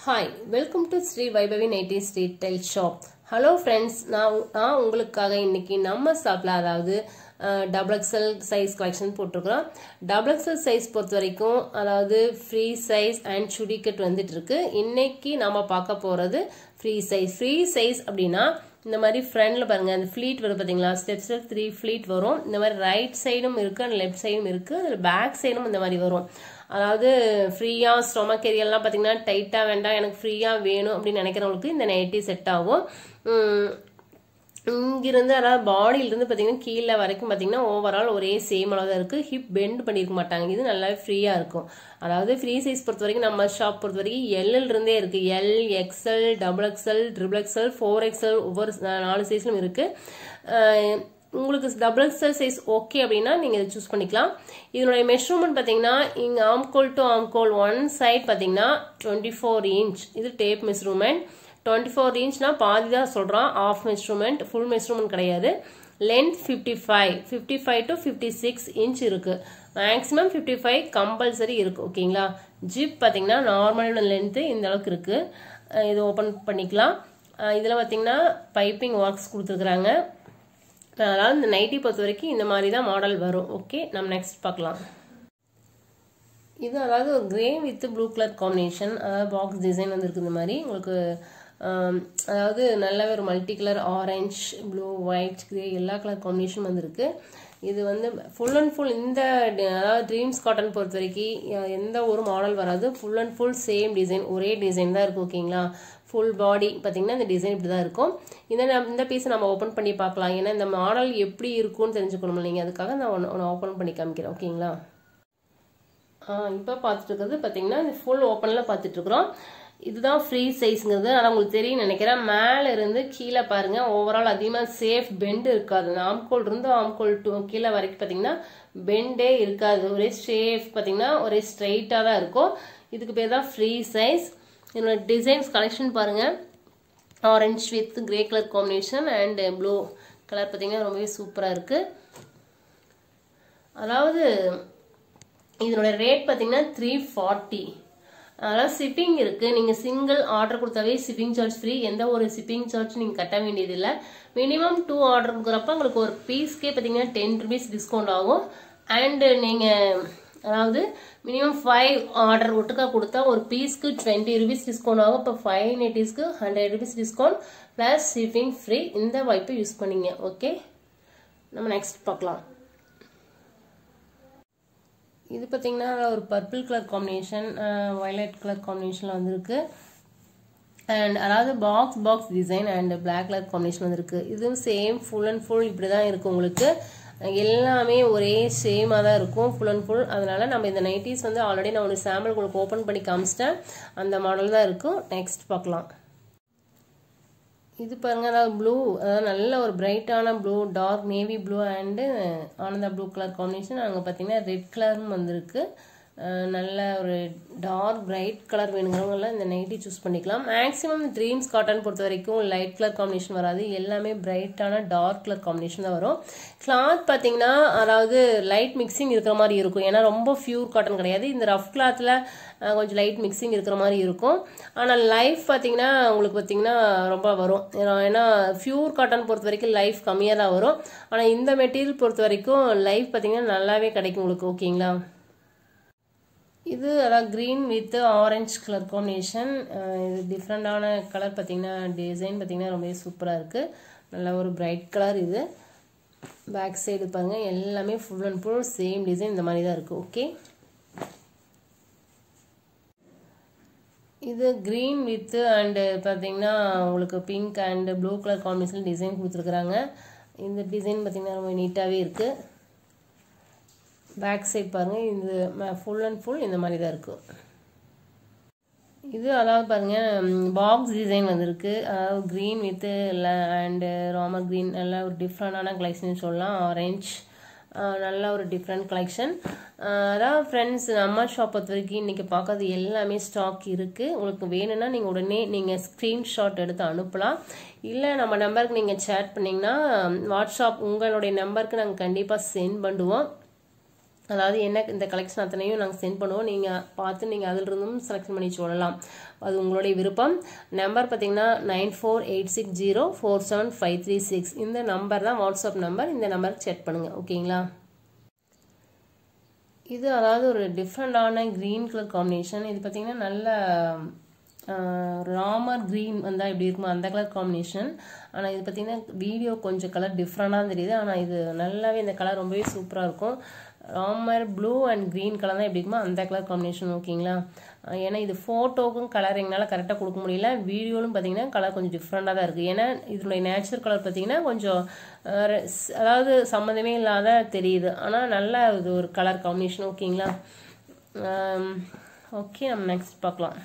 hi welcome to Sri Vaibhavi nighty street tile shop hello friends நான் நான் உங்களுக்காக இன்னைக்கு நம்ம ஷாப்பில் அதாவது டபுள் எக்ஸல் சைஸ் கலெக்ஷன் போட்டிருக்கிறோம் டபுள் எக்ஸல் சைஸ் பொறுத்த வரைக்கும் அதாவது ஃப்ரீ சைஸ் அண்ட் சுடிக்கட் வந்துட்டு இருக்கு இன்னைக்கு நம்ம பார்க்க போகிறது ஃப்ரீ சைஸ் ஃப்ரீ சைஸ் அப்படின்னா இந்த மாதிரி ஃப்ரண்ட்ல பாருங்க அந்த ஃப்ளீட் வரும் பார்த்தீங்களா ஸ்டெப்ஸ் த்ரீ ஃப்ளீட் வரும் இந்த மாதிரி ரைட் சைடும் இருக்கு அண்ட் லெஃப்ட் சைடும் இருக்கு அதில் பேக் சைடும் இந்த மாதிரி வரும் அதாவது ஃப்ரீயாக ஸ்டொமக் ஏரியாலாம் பார்த்தீங்கன்னா டைட்டாக வேண்டாம் எனக்கு ஃப்ரீயாக வேணும் அப்படின்னு நினைக்கிறவங்களுக்கு இந்த நைட்டி செட் ஆகும் இங்கிருந்து அதாவது பாடியிலிருந்து பார்த்தீங்கன்னா கீழே வரைக்கும் பார்த்தீங்கன்னா ஓவரால் ஒரே சேம் அளவு தான் இருக்குது ஹிப் பெண்ட் பண்ணியிருக்க மாட்டாங்க இது நல்லாவே ஃப்ரீயாக இருக்கும் அதாவது ஃப்ரீ சைஸ் பொறுத்த வரைக்கும் நம்ம ஷாப் பொறுத்த வரைக்கும் எல்எல் இருந்தே இருக்குது L XL double XL triple XL four XL ஒவ்வொரு நாலு சைஸ்லும் இருக்குது உங்களுக்கு டபுள் எக்ஸ்எல் சைஸ் ஓகே அப்படின்னா நீங்கள் இதை சூஸ் பண்ணிக்கலாம் இதனுடைய மெஷர்மெண்ட் பார்த்தீங்கன்னா இங்கே ஆம்கோல் டு ஆம்கோல் ஒன் சைட் பார்த்தீங்கன்னா டுவெண்ட்டி ஃபோர் இன்ச் இது டேப் மெஷர்மெண்ட் டுவெண்ட்டி ஃபோர் இன்ச்னா பாதி தான் சொல்கிறான் ஆஃப் மெஷர்மெண்ட் ஃபுல் மெஷர்மெண்ட் கிடையாது length fifty five fifty five to fifty six inch இருக்குது மேக்ஸிமம் ஃபிஃப்டி ஃபைவ் கம்பல்சரி இருக்குது ஓகேங்களா ஜிப் பார்த்தீங்கன்னா நார்மலோட லென்த்து இந்த அளவுக்கு இருக்குது இது ஓப்பன் பண்ணிக்கலாம் இதில் பார்த்தீங்கன்னா பைப்பிங் ஒர்க்ஸ் கொடுத்துருக்குறாங்க அதாவது இந்த நைட்டி பொறுத்த வரைக்கும் இந்த மாதிரி தான் மாடல் வரும் ஓகே நம்ம நெக்ஸ்ட் பார்க்கலாம் இது அதாவது ஒரு grey with blue colour combination அதாவது பாக்ஸ் டிசைன் வந்துருக்கு இந்த மாதிரி உங்களுக்கு அதாவது நல்லாவே ஒரு multi colour orange blue white grey எல்லா கலர் காம்பினேஷன் வந்திருக்கு இது வந்து ஃபுல் அண்ட் ஃபுல் இந்த அதாவது ட்ரீம்ஸ் காட்டன் பொறுத்த வரைக்கும் எந்த ஒரு மாடல் வராது full and full same design ஒரே டிசைன் தான் இருக்கும் ஓகேங்களா ஃபுல் பாடி பார்த்தீங்கன்னா இந்த டிசைன் இப்படி தான் இருக்கும் இந்த இந்த பீஸை நம்ம ஓப்பன் பண்ணி பார்க்கலாம் ஏன்னா இந்த மாடல் எப்படி இருக்கும்னு தெரிஞ்சுக்கணும் இல்லைங்க அதுக்காக நான் ஒன்று ஒன்று ஓப்பன் பண்ணி காமிக்கிறேன் ஓகேங்களா இப்போ பார்த்துட்டு இருக்கிறது பார்த்தீங்கன்னா இந்த ஃபுல் ஓப்பனில் பார்த்துட்டு இருக்கிறோம் இதுதான் ஃப்ரீ சைஸுங்கிறது ஆனால் உங்களுக்கு தெரியும் நினைக்கிறேன் மேலே இருந்து கீழே பாருங்க ஓவரால் அதிகமாக சேஃப் பெண்டு இருக்காது அந்த ஆம்கோல் இருந்து ஆம்கோல் டூ கீழே வரைக்கும் பார்த்தீங்கன்னா பெண்டே இருக்காது ஒரே சேஃப் பார்த்தீங்கன்னா ஒரே ஸ்ட்ரைட்டாக தான் இருக்கும் இதுக்கு பேர் தான் ஃப்ரீ சைஸ் என்னோட டிசைன்ஸ் கலெக்ஷன் பாருங்க orange with grey colour combination and blue colour பார்த்தீங்கன்னா ரொம்பவே சூப்பராக இருக்கு அதாவது இதனோட ரேட் பார்த்தீங்கன்னா த்ரீ ஃபார்ட்டி அதனால் ஷிப்பிங் இருக்குது நீங்கள் சிங்கிள் ஆர்டர் கொடுத்தாவே ஷிப்பிங் சார்ஜ் ஃப்ரீ எந்த ஒரு ஷிப்பிங் சார்ஜ் நீங்கள் கட்ட வேண்டியதில்லை மினிமம் டூ ஆர்டர் கொடுக்குறப்ப உங்களுக்கு ஒரு பீஸ்க்கே பார்த்தீங்கன்னா டென் ருபீஸ் டிஸ்கவுண்ட் ஆகும் அண்டு நீங்கள் அதாவது மினிமம் ஃபைவ் ஆர்டர் ஒட்டுக்கா கொடுத்தா ஒரு பீஸ்க்கு டுவெண்ட்டி ருபீஸ் டிஸ்கவுண்ட் ஆகும் இப்போ ஃபைவ் நைட்டிஸ்க்கு hundred rupees discount plus shipping free இந்த வாய்ப்பை யூஸ் பண்ணிங்க ஓகே நம்ம நெக்ஸ்ட் பார்க்கலாம் இது பார்த்தீங்கன்னா ஒரு purple colour combination violet colour காம்பினேஷனில் வந்திருக்கு அண்ட் அதாவது box box design and black colour combination வந்திருக்கு இதுவும் சேம் ஃபுல் அண்ட் ஃபுல் இப்படி தான் இருக்கும் உங்களுக்கு எல்லாமே ஒரே சேமாக தான் இருக்கும் ஃபுல் அண்ட் ஃபுல் அதனால நம்ம இந்த நைட்டிஸ் வந்து ஆல்ரெடி நான் ஒரு சாம்பிள் உங்களுக்கு ஓப்பன் பண்ணி காமிச்சிட்டேன் அந்த மாடல் தான் இருக்கும் நெக்ஸ்ட் பார்க்கலாம் இது பாருங்க அதாவது ப்ளூ அதாவது நல்ல ஒரு பிரைட்டான blue dark navy blue and ஆனந்தா ப்ளூ கலர் காம்பினேஷன் அங்கே பார்த்தீங்கன்னா ரெட் கலரும் வந்திருக்கு நல்ல ஒரு டார்க் பிரைட் கலர் வேணுங்கிறவங்கலாம் இந்த நைட்டி சூஸ் பண்ணிக்கலாம் மேக்ஸிமம் ட்ரீம்ஸ் காட்டன் பொறுத்த வரைக்கும் லைட் கலர் காம்பினேஷன் வராது எல்லாமே பிரைட்டான டார்க் கலர் காம்பினேஷன் தான் வரும் கிளாத் பார்த்தீங்கன்னா அதாவது லைட் மிக்சிங் இருக்கிற மாதிரி இருக்கும் ஏன்னா ரொம்ப ஃபியூர் காட்டன் கிடையாது இந்த ரஃப் கிளாத்தில் கொஞ்சம் லைட் மிக்சிங் இருக்கிற மாதிரி இருக்கும் ஆனால் லைஃப் பார்த்தீங்கன்னா உங்களுக்கு பார்த்தீங்கன்னா ரொம்ப வரும் ஏன்னா ஃபியூர் காட்டன் பொறுத்த வரைக்கும் லைஃப் கம்மியாக தான் வரும் ஆனால் இந்த மெட்டீரியல் பொறுத்த வரைக்கும் லைஃப் பார்த்தீங்கன்னா நல்லாவே கிடைக்கும் உங்களுக்கு ஓகேங்களா இது அதான் green with orange colour combination இது டிஃப்ரெண்டான கலர் பார்த்தீங்கன்னா டிசைன் பார்த்தீங்கன்னா ரொம்பவே சூப்பராக இருக்குது நல்ல ஒரு பிரைட் கலர் இது பேக் சைடு பாருங்கள் எல்லாமே full and full same design இந்த மாதிரி தான் இருக்குது ஓகே இது க்ரீன் வித்து அண்டு பார்த்தீங்கன்னா உங்களுக்கு pink and blue colour combination design கொடுத்துருக்குறாங்க இந்த டிசைன் பார்த்தீங்கன்னா ரொம்ப நீட்டாகவே இருக்குது பேக் சைட் பாருங்கள் இது ஃபுல் அண்ட் ஃபுல் இந்த மாதிரி தான் இருக்கும் இது அதாவது பாருங்கள் பாக்ஸ் டிசைன் வந்திருக்கு அதாவது க்ரீன் வித்து அண்டு ராமர் க்ரீன் நல்லா ஒரு டிஃப்ரெண்டான கலெக்ஷன் சொல்லலாம் ஆரஞ்ச் நல்ல ஒரு டிஃப்ரெண்ட் கலெக்ஷன் அதாவது ஃப்ரெண்ட்ஸ் நம்ம ஷாப் பொறுத்த வரைக்கும் இன்றைக்கி பார்க்கறது எல்லாமே ஸ்டாக் இருக்குது உங்களுக்கு வேணும்னா நீங்கள் உடனே நீங்கள் ஸ்க்ரீன்ஷாட் எடுத்து அனுப்பலாம் இல்லை நம்ம நம்பருக்கு நீங்கள் சேட் பண்ணிங்கன்னா வாட்ஸ்அப் உங்களுடைய நம்பருக்கு நாங்கள் கண்டிப்பாக சென்ட் பண்ணுவோம் அதாவது என்ன இந்த கலெக்ஷன் அத்தனையும் நாங்கள் சென்ட் பண்ணுவோம் நீங்கள் பார்த்து நீங்கள் அதிலிருந்தும் செலக்ஷன் பண்ணி சொல்லலாம் அது உங்களுடைய விருப்பம் நம்பர் பார்த்தீங்கன்னா nine four eight six zero four seven five three six இந்த நம்பர் தான் வாட்ஸ்அப் நம்பர் இந்த நம்பருக்கு செக் பண்ணுங்கள் ஓகேங்களா இது அதாவது ஒரு டிஃப்ரெண்டான க்ரீன் கலர் காம்பினேஷன் இது பார்த்தீங்கன்னா நல்ல ராமர் க்ரீன் வந்தால் எப்படி இருக்குமோ அந்த கலர் காம்பினேஷன் ஆனால் இது பார்த்தீங்கன்னா வீடியோ கொஞ்சம் கலர் டிஃப்ரெண்டாக தெரியுது ஆனால் இது நல்லாவே இந்த கலர் ரொம்பவே சூப்பராக இருக்கும் ராமர் ப்ளூ அண்ட் க்ரீன் கலர் தான் எப்படி இருக்குமோ அந்த கலர் காம்பினேஷன் ஓகேங்களா ஏன்னா இது ஃபோட்டோக்கும் கலர் எங்களால் கரெக்டாக கொடுக்க முடியல வீடியோலும் பார்த்தீங்கன்னா கலர் கொஞ்சம் டிஃப்ரெண்டாக தான் இருக்குது ஏன்னா இதனுடைய நேச்சுரல் கலர் பார்த்தீங்கன்னா கொஞ்சம் அதாவது சம்மந்தமே இல்லாத தெரியுது ஆனால் நல்லா இது ஒரு கலர் காம்பினேஷன் ஓகேங்களா ஓகே நம்ம நெக்ஸ்ட் பார்க்கலாம்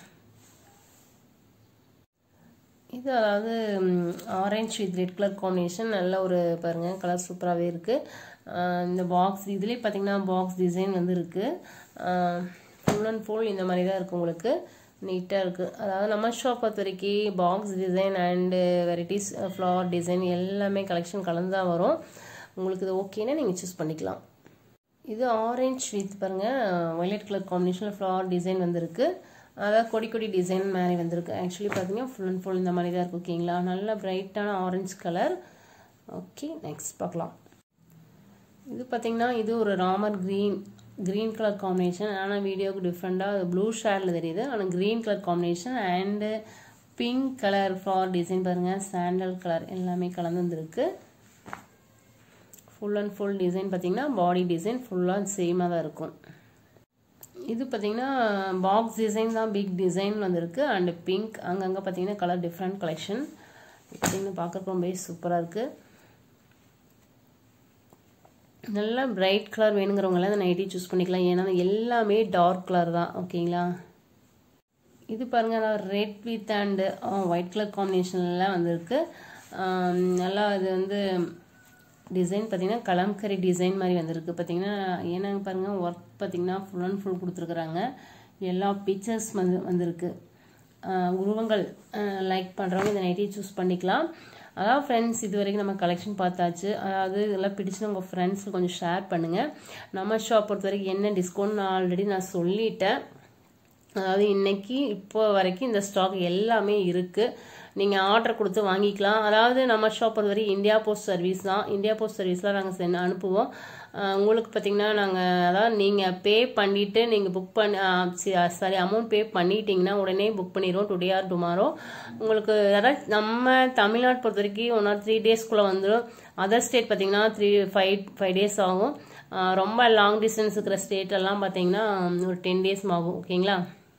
இது அதாவது orange with red colour combination நல்ல ஒரு பாருங்கள் கலர் சூப்பராகவே இருக்குது இந்த பாக்ஸ் இதுலேயே பார்த்தீங்கன்னா பாக்ஸ் டிசைன் வந்து இருக்குது ஃபுல் அண்ட் ஃபுல் இந்த மாதிரி தான் இருக்குது உங்களுக்கு நீட்டாக இருக்குது அதாவது நம்ம ஷாப் பொறுத்த வரைக்கும் box design and varieties flower design எல்லாமே கலெக்ஷன் கலந்து தான் வரும் உங்களுக்கு இது ஓகேன்னா நீங்கள் சூஸ் பண்ணிக்கலாம் இது ஆரஞ்ச் வித் பாருங்கள் ஒய்லட் கலர் காம்பினேஷனில் ஃப்ளவர் டிசைன் வந்துருக்கு அதாவது கொடி கொடி டிசைன் மாதிரி வந்திருக்கு ஆக்சுவலி பார்த்தீங்கன்னா ஃபுல் அண்ட் ஃபுல் இந்த மாதிரி தான் இருக்கும் ஓகேங்களா நல்ல பிரைட்டான ஆரஞ்சு கலர் ஓகே நெக்ஸ்ட் பார்க்கலாம் இது பார்த்தீங்கன்னா இது ஒரு ராமர் க்ரீன் க்ரீன் கலர் காம்பினேஷன் ஆனால் வீடியோவுக்கு டிஃப்ரெண்ட்டாக ப்ளூ ஷேடில் தெரியுது ஆனால் green colour combination and pink colour flower design பாருங்கள் சாண்டல் கலர் எல்லாமே கலந்து வந்துருக்கு ஃபுல் அண்ட் ஃபுல் டிசைன் பார்த்தீங்கன்னா பாடி டிசைன் ஃபுல்லாக சேமாக தான் இருக்கும் இது பார்த்தீங்கன்னா பாக்ஸ் டிசைன் தான் பிக் டிசைன் வந்திருக்கு அண்டு பிங்க் அங்கங்கே பார்த்தீங்கன்னா கலர் டிஃப்ரெண்ட் கலெக்ஷன் பார்த்தீங்கன்னா பார்க்குறக்கு ரொம்பவே சூப்பராக இருக்குது நல்லா பிரைட் கலர் வேணுங்கிறவங்களாம் இந்த நைட்டி சூஸ் பண்ணிக்கலாம் ஏன்னா எல்லாமே டார்க் கலர் தான் ஓகேங்களா இது பாருங்கள் நான் red with and white colour காம்பினேஷன்லாம் வந்திருக்கு நல்லா இது வந்து டிசைன் பார்த்தீங்கன்னா கலம்கரி டிசைன் மாதிரி வந்திருக்கு பார்த்தீங்கன்னா ஏன்னா பாருங்கள் ஒர்க் பார்த்தீங்கன்னா ஃபுல் அண்ட் ஃபுல் கொடுத்துருக்குறாங்க எல்லா பிக்சர்ஸ் வந்து வந்திருக்கு உருவங்கள் லைக் பண்ணுறவங்க இந்த நைட்டியை சூஸ் பண்ணிக்கலாம் அதாவது ஃப்ரெண்ட்ஸ் இது வரைக்கும் நம்ம கலெக்ஷன் பார்த்தாச்சு அதாவது இதெல்லாம் பிடிச்சு உங்கள் ஃப்ரெண்ட்ஸுக்கு கொஞ்சம் ஷேர் பண்ணுங்கள் நம்ம ஷாப் பொறுத்த வரைக்கும் என்ன டிஸ்கவுண்ட் ஆல்ரெடி நான் சொல்லிட்டேன் அதாவது இன்னைக்கு இப்போ வரைக்கும் இந்த ஸ்டாக் எல்லாமே இருக்குது நீங்கள் ஆர்டர் கொடுத்து வாங்கிக்கலாம் அதாவது நம்ம ஷாப் பொறுத்த வரைக்கும் இந்தியா போஸ்ட் சர்வீஸ் தான் இந்தியா போஸ்ட் சர்வீஸில் நாங்கள் சென் அனுப்புவோம் உங்களுக்கு பார்த்தீங்கன்னா நாங்கள் அதாவது நீங்கள் பே பண்ணிவிட்டு நீங்கள் புக் பண்ணி சாரி அமௌண்ட் பே பண்ணிட்டீங்கன்னா உடனே புக் பண்ணிடுவோம் டுடே ஆர் டுமாரோ உங்களுக்கு அதாவது நம்ம தமிழ்நாடு பொறுத்த வரைக்கும் ஒன் ஆர் த்ரீ டேஸ்க்குள்ளே வந்துடும் அதர் ஸ்டேட் பார்த்தீங்கன்னா த்ரீ ஃபைவ் ஃபைவ் டேஸ் ஆகும் ரொம்ப லாங் டிஸ்டன்ஸ் இருக்கிற ஸ்டேட் எல்லாம் பார்த்தீங்கன்னா ஒரு டென் டேஸ் ஆகும் ஓகேங்களா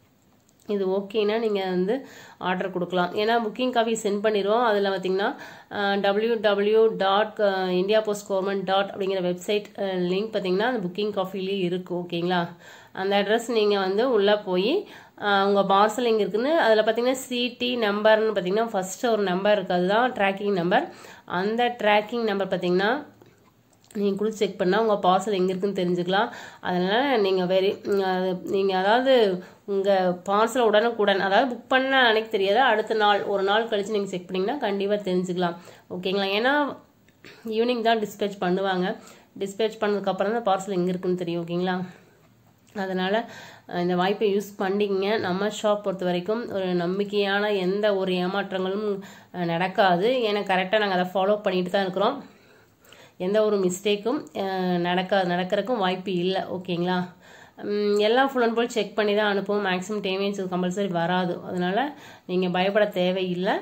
இது ஓகேனா நீங்கள் வந்து ஆர்டர் கொடுக்கலாம் ஏன்னா புக்கிங் காஃபி சென்ட் பண்ணிடுவோம் அதில் பார்த்தீங்கன்னா W W dot India post government dot அப்படிங்கிற வெப்சைட் லிங்க் பார்த்தீங்கன்னா அந்த புக்கிங் காஃபிலே இருக்குது ஓகேங்களா அந்த அட்ரஸ் நீங்கள் வந்து உள்ளே போய் உங்கள் பார்சல் எங்கே இருக்குன்னு அதில் பார்த்தீங்கன்னா சிடி நம்பர்னு பார்த்தீங்கன்னா ஃபஸ்ட்டு ஒரு நம்பர் இருக்குது அதுதான் ட்ராக்கிங் நம்பர் அந்த ட்ராக்கிங் நம்பர் பார்த்தீங்கன்னா நீங்கள் கொடுத்து செக் பண்ணால் உங்கள் பார்சல் எங்கே இருக்குன்னு தெரிஞ்சுக்கலாம் அதனால் நீங்கள் வெரி நீங்கள் அதாவது உங்கள் பார்சல் உடனுக்குடன் அதாவது புக் பண்ண அன்னைக்கு தெரியாத அடுத்த நாள் ஒரு நாள் கழித்து நீங்கள் செக் பண்ணிங்கன்னா கண்டிப்பாக தெரிஞ்சுக்கலாம் ஓகேங்களா ஏன்னா ஈவினிங் தான் டிஸ்பேச் பண்ணுவாங்க டிஸ்பேச் பண்ணதுக்கப்புறம் தான் பார்சல் எங்கே இருக்குன்னு தெரியும் ஓகேங்களா அதனால் இந்த வாய்ப்பை யூஸ் பண்ணிங்க நம்ம ஷாப் பொறுத்த வரைக்கும் ஒரு நம்பிக்கையான எந்த ஒரு ஏமாற்றங்களும் நடக்காது ஏன்னா கரெக்டாக நாங்கள் அதை ஃபாலோ பண்ணிட்டு தான் இருக்கிறோம் எந்த ஒரு மிஸ்டேக்கும் நடக்க நடக்கிறதுக்கும் வாய்ப்பு இல்லை ஓகேங்களா எல்லாம் ஃபுல் அண்ட் ஃபுல் செக் பண்ணி தான் அனுப்புவோம் மேக்ஸிமம் டேமேஜ் கம்பல்சரி வராது அதனால் நீங்கள் பயப்பட தேவையில்லை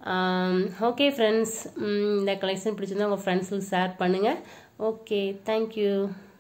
ஓகே ஃப்ரெண்ட்ஸ் இந்த கலெக்ஷன் பிடிச்சிருந்தா உங்கள் ஃப்ரெண்ட்ஸுக்கு ஷேர் பண்ணுங்கள் ஓகே தேங்க்யூ